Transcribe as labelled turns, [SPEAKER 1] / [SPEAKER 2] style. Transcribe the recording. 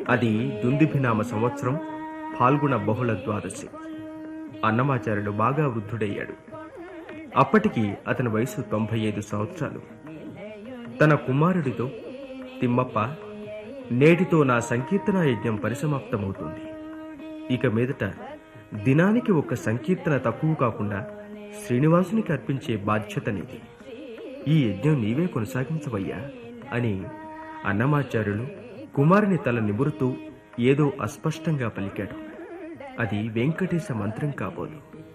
[SPEAKER 1] అది దుందిభినామ సంవత్సరం పాల్గొన బహుళ ద్వాదశి అన్నమాచార్యుడు బాగా వృద్ధుడయ్యాడు అప్పటికి అతని వయసు తొంభై ఐదు సంవత్సరాలు తన కుమారుడితో తిమ్మప్ప నేటితో నా సంకీర్తన యజ్ఞం పరిసమాప్తమవుతుంది ఇక మీదట దినానికి ఒక సంకీర్తన తక్కువ కాకుండా శ్రీనివాసునికి అర్పించే బాధ్యత నీది ఈ యజ్ఞం నీవే కొనసాగించవయ్యా అని అన్నమాచార్యులు కుమారుని తల నిమురుతూ ఏదో అస్పష్టంగా పలికాడు అది వెంకటేశ మంత్రం కాబోలు